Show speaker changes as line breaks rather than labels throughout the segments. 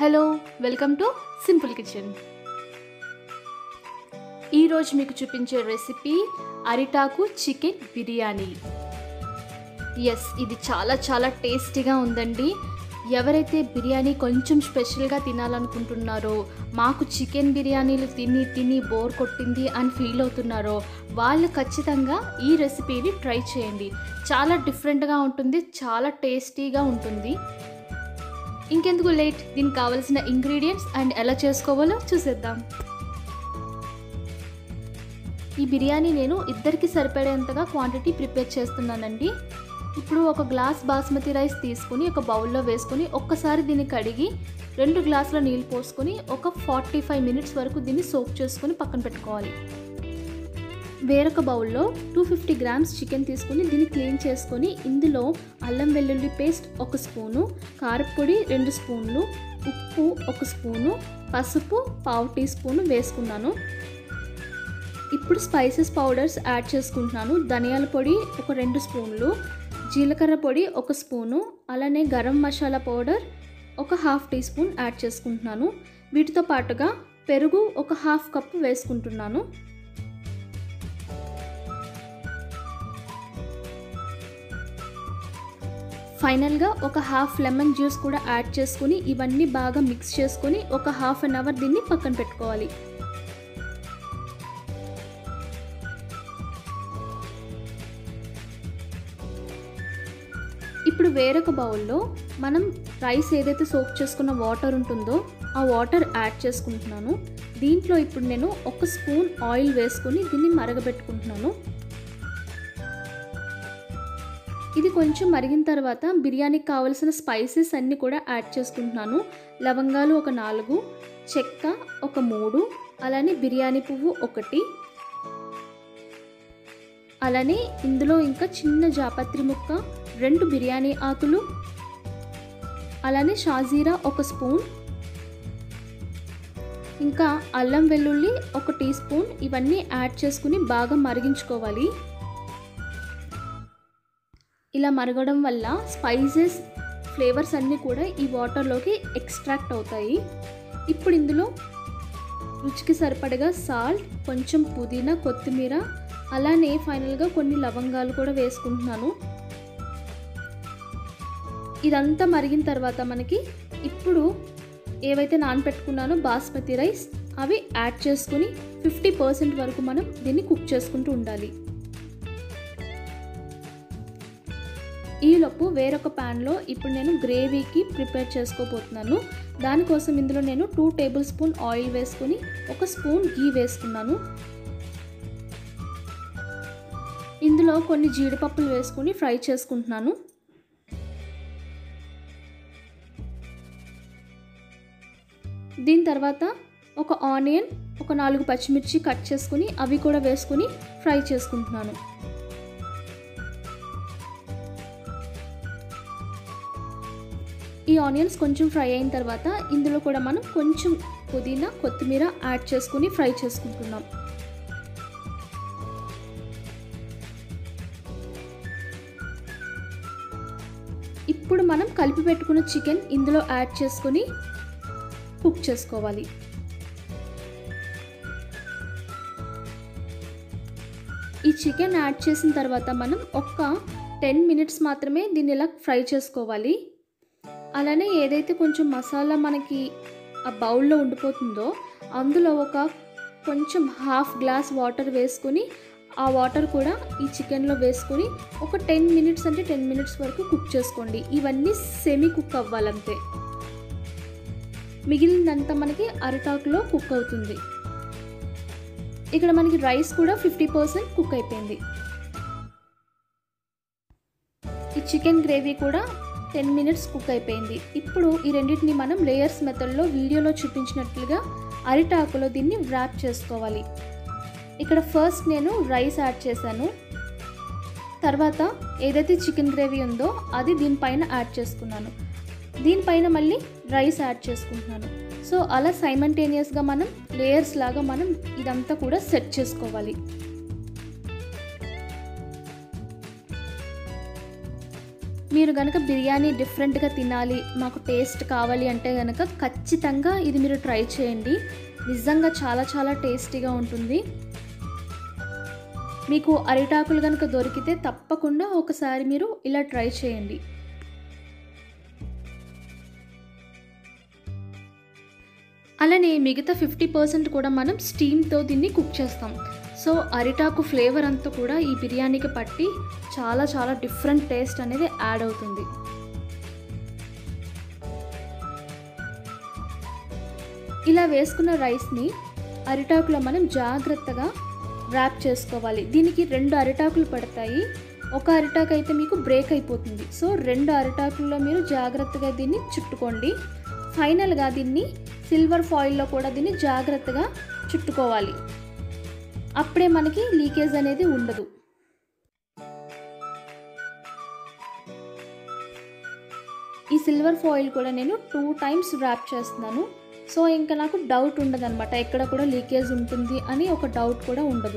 hello welcome to simple kitchen ఈరోజు మీకు చూపించే రెసిపీ అరిటాకు చికెన్ బిర్యానీ ఎస్ ఇది చాలా చాలా టేస్టీగా ఉందండి ఎవరైతే బిర్యానీ కొంచెం స్పెషల్గా తినాలనుకుంటున్నారో మాకు చికెన్ బిర్యానీలు తిని తిని బోర్ కొట్టింది అని ఫీల్ అవుతున్నారో వాళ్ళు ఖచ్చితంగా ఈ రెసిపీని ట్రై చేయండి చాలా డిఫరెంట్గా ఉంటుంది చాలా టేస్టీగా ఉంటుంది ఇంకెందుకు లేట్ దీనికి కావలసిన ఇంగ్రీడియంట్స్ అండ్ ఎలా చేసుకోవాలో చూసేద్దాం ఈ బిర్యానీ నేను ఇద్దరికి సరిపడేంతగా క్వాంటిటీ ప్రిపేర్ చేస్తున్నానండి ఇప్పుడు ఒక గ్లాస్ బాస్మతి రైస్ తీసుకుని ఒక బౌల్లో వేసుకొని ఒక్కసారి దీన్ని కడిగి రెండు గ్లాసుల నీళ్ళు పోసుకొని ఒక ఫార్టీ ఫైవ్ మినిట్స్ వరకు దీన్ని సోక్ చేసుకొని పక్కన పెట్టుకోవాలి వేరొక బౌల్లో టూ ఫిఫ్టీ గ్రామ్స్ చికెన్ తీసుకుని దీన్ని క్లీన్ చేసుకొని ఇందులో అల్లం వెల్లుల్లి పేస్ట్ ఒక స్పూను కారపొడి రెండు స్పూన్లు ఉప్పు ఒక స్పూను పసుపు పావు టీ స్పూను వేసుకున్నాను ఇప్పుడు స్పైసెస్ పౌడర్స్ యాడ్ చేసుకుంటున్నాను ధనియాల పొడి ఒక రెండు స్పూన్లు జీలకర్ర పొడి ఒక స్పూను అలానే గరం మసాలా పౌడర్ ఒక హాఫ్ టీ స్పూన్ యాడ్ చేసుకుంటున్నాను వీటితో పాటుగా పెరుగు ఒక హాఫ్ కప్ వేసుకుంటున్నాను ఫైనల్గా ఒక హాఫ్ లెమన్ జ్యూస్ కూడా యాడ్ చేసుకుని ఇవన్నీ బాగా మిక్స్ చేసుకొని ఒక హాఫ్ అన్ అవర్ దీన్ని పక్కన పెట్టుకోవాలి ఇప్పుడు వేరొక బౌల్లో మనం రైస్ ఏదైతే సోక్ చేసుకున్న వాటర్ ఉంటుందో ఆ వాటర్ యాడ్ చేసుకుంటున్నాను దీంట్లో ఇప్పుడు నేను ఒక స్పూన్ ఆయిల్ వేసుకొని దీన్ని మరగబెట్టుకుంటున్నాను ఇది కొంచెం మరిగిన తర్వాత బిర్యానీకి కావలసిన స్పైసెస్ అన్నీ కూడా యాడ్ చేసుకుంటున్నాను లవంగాలు ఒక నాలుగు చెక్క ఒక మూడు అలానే బిర్యానీ పువ్వు ఒకటి అలానే ఇందులో ఇంకా చిన్న జాపత్రి ముక్క రెండు బిర్యానీ ఆకులు అలానే షాజీరా ఒక స్పూన్ ఇంకా అల్లం వెల్లుల్లి ఒక టీ స్పూన్ ఇవన్నీ యాడ్ చేసుకుని బాగా మరిగించుకోవాలి ఇలా మరగడం వల్ల స్పైసెస్ ఫ్లేవర్స్ అన్నీ కూడా ఈ వాటర్లోకి ఎక్స్ట్రాక్ట్ అవుతాయి ఇప్పుడు ఇందులో రుచికి సరిపడగా సాల్ట్ కొంచెం పుదీనా కొత్తిమీర అలానే ఫైనల్గా కొన్ని లవంగాలు కూడా వేసుకుంటున్నాను ఇదంతా మరిగిన తర్వాత మనకి ఇప్పుడు ఏవైతే నానపెట్టుకున్నానో బాస్మతి రైస్ అవి యాడ్ చేసుకుని ఫిఫ్టీ పర్సెంట్ వరకు మనం దీన్ని కుక్ చేసుకుంటూ ఉండాలి ఈలోపు వేరొక ప్యాన్లో ఇప్పుడు నేను గ్రేవీకి ప్రిపేర్ చేసుకోబోతున్నాను దానికోసం ఇందులో నేను టూ టేబుల్ స్పూన్ ఆయిల్ వేసుకుని ఒక స్పూన్ గీ వేసుకున్నాను ఇందులో కొన్ని జీడిపప్పులు వేసుకుని ఫ్రై చేసుకుంటున్నాను దీని తర్వాత ఒక ఆనియన్ ఒక నాలుగు పచ్చిమిర్చి కట్ చేసుకుని అవి కూడా వేసుకుని ఫ్రై చేసుకుంటున్నాను ఈ ఆనియన్స్ కొంచెం ఫ్రై అయిన తర్వాత ఇందులో కూడా మనం కొంచెం పుదీనా కొత్తిమీర యాడ్ చేసుకుని ఫ్రై చేసుకుంటున్నాం ఇప్పుడు మనం కలిపి పెట్టుకున్న చికెన్ ఇందులో యాడ్ చేసుకొని కుక్ చేసుకోవాలి ఈ చికెన్ యాడ్ చేసిన తర్వాత మనం ఒక్క టెన్ మినిట్స్ మాత్రమే దీన్ని ఇలా ఫ్రై చేసుకోవాలి అలానే ఏదైతే కొంచెం మసాలా మనకి ఆ బౌల్లో ఉండిపోతుందో అందులో ఒక కొంచెం హాఫ్ గ్లాస్ వాటర్ వేసుకొని ఆ వాటర్ కూడా ఈ చికెన్లో వేసుకొని ఒక టెన్ మినిట్స్ అంటే టెన్ మినిట్స్ వరకు కుక్ చేసుకోండి ఇవన్నీ సెమీ కుక్ అవ్వాలంతే మిగిలిందంతా మనకి అరటాకులో కుక్ అవుతుంది ఇక్కడ మనకి రైస్ కూడా ఫిఫ్టీ పర్సెంట్ కుక్ అయిపోయింది ఈ చికెన్ గ్రేవీ కూడా టెన్ మినిట్స్ కుక్ అయిపోయింది ఇప్పుడు ఈ రెండింటిని మనం లేయర్స్ మెథడ్లో వీడియోలో చూపించినట్లుగా అరిటాకులో దీన్ని ర్యాప్ చేసుకోవాలి ఇక్కడ ఫస్ట్ నేను రైస్ యాడ్ చేశాను తర్వాత ఏదైతే చికెన్ గ్రేవీ ఉందో అది దీనిపైన యాడ్ చేసుకున్నాను దీనిపైన మళ్ళీ రైస్ యాడ్ చేసుకుంటున్నాను సో అలా సైమంటేనియస్గా మనం లేయర్స్ లాగా మనం ఇదంతా కూడా సెట్ చేసుకోవాలి మీరు కనుక బిర్యానీ డిఫరెంట్గా తినాలి మాకు టేస్ట్ కావాలి అంటే కనుక ఖచ్చితంగా ఇది మీరు ట్రై చేయండి నిజంగా చాలా చాలా టేస్టీగా ఉంటుంది మీకు అరిటాకులు కనుక దొరికితే తప్పకుండా ఒకసారి మీరు ఇలా ట్రై చేయండి అలానే మిగతా ఫిఫ్టీ పర్సెంట్ కూడా మనం స్టీమ్తో దీన్ని కుక్ చేస్తాం సో అరిటాకు ఫ్లేవర్ అంతా కూడా ఈ బిర్యానీకి పట్టి చాలా చాలా డిఫరెంట్ టేస్ట్ అనేది యాడ్ అవుతుంది ఇలా వేసుకున్న రైస్ని అరిటాకులో మనం జాగ్రత్తగా ర్యాప్ చేసుకోవాలి దీనికి రెండు అరిటాకులు పడతాయి ఒక అరిటాకు అయితే మీకు బ్రేక్ అయిపోతుంది సో రెండు అరిటాకుల్లో మీరు జాగ్రత్తగా దీన్ని చుట్టుకోండి ఫైనల్గా దీన్ని సిల్వర్ ఫాయిల్లో కూడా దీన్ని జాగ్రత్తగా చుట్టుకోవాలి అప్పుడే మనకి లీకేజ్ అనేది ఉండదు ఈ సిల్వర్ ఫాయిల్ కూడా నేను టూ టైమ్స్ ర్యాప్ చేస్తున్నాను సో ఇంకా నాకు డౌట్ ఉండదు అనమాట ఎక్కడ కూడా లీకేజ్ ఉంటుంది అని ఒక డౌట్ కూడా ఉండదు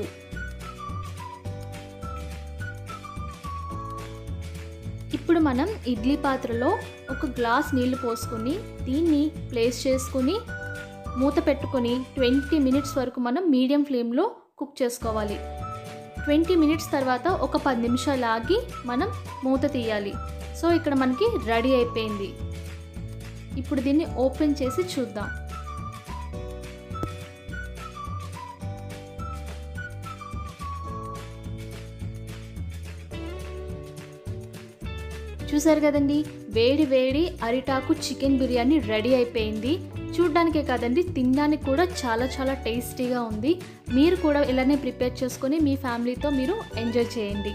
ఇప్పుడు మనం ఇడ్లీ పాత్రలో ఒక గ్లాస్ నీళ్లు పోసుకొని దీన్ని ప్లేస్ చేసుకుని మూత పెట్టుకొని ట్వంటీ మినిట్స్ వరకు మనం మీడియం ఫ్లేమ్లో కుక్ చేసుకోవాలి ట్వంటీ మినిట్స్ తర్వాత ఒక పది నిమిషాలు ఆగి మనం మూత తీయాలి సో ఇక్కడ మనకి రెడీ అయిపోయింది ఇప్పుడు దీన్ని ఓపెన్ చేసి చూద్దాం చూసారు కదండి వేడి వేడి అరిటాకు చికెన్ బిర్యానీ రెడీ అయిపోయింది చూడ్డానికే కాదండి తినడానికి కూడా చాలా చాలా టేస్టీగా ఉంది మీరు కూడా ఇలానే ప్రిపేర్ చేసుకొని మీ ఫ్యామిలీతో మీరు ఎంజాయ్ చేయండి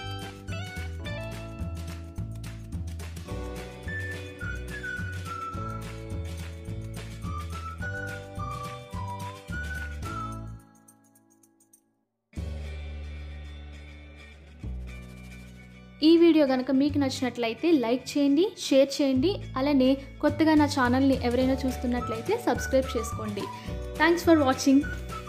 ఈ వీడియో కనుక మీకు నచ్చినట్లయితే లైక్ చేయండి షేర్ చేయండి అలానే కొత్తగా నా ఛానల్ని ఎవరైనా చూస్తున్నట్లయితే సబ్స్క్రైబ్ చేసుకోండి థ్యాంక్స్ ఫర్ వాచింగ్